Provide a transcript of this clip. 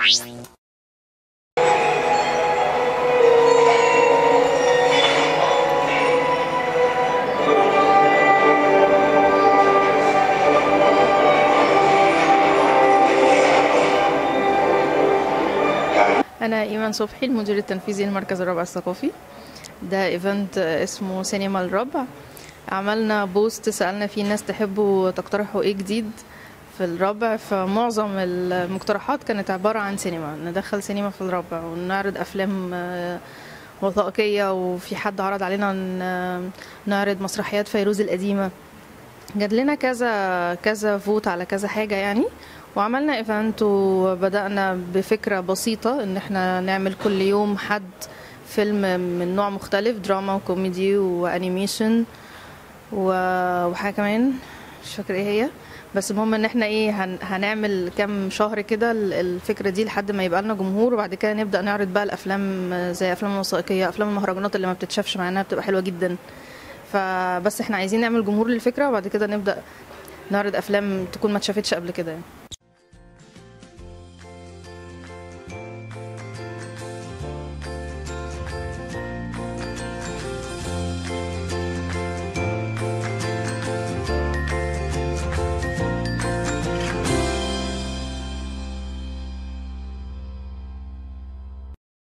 أنا إيمان صبحي المدير التنفيذي لمركز الربع الثقافي ده ايفنت اسمه سينما الربع عملنا بوست سألنا فيه الناس تحبوا تقترحوا ايه جديد في الربع فمعظم المقترحات كانت عبارة عن سينما ندخل سينما في الربع ونعرض أفلام آه، وثائقية وفي حد عرض علينا ن- نعرض مسرحيات فيروز القديمة جات لنا كذا كذا فوت على كذا حاجة يعني وعملنا ايفنت وبدأنا بفكرة بسيطة ان احنا نعمل كل يوم حد فيلم من نوع مختلف دراما وكوميدي وانيميشن و- وحاجة كمان مش فاكرة ايه هي بس المهم ان احنا ايه هن هنعمل كام شهر كده ال- الفكرة دي لحد ما يبقى لنا جمهور وبعد كده نبدأ نعرض بقى الافلام زي افلام الوثائقية افلام المهرجانات اللي ما بتتشافش مع انها بتبقى حلوة جدا فبس احنا عايزين نعمل جمهور للفكرة وبعد كده نبدأ نعرض افلام تكون ما اتشافتش قبل كده يعني.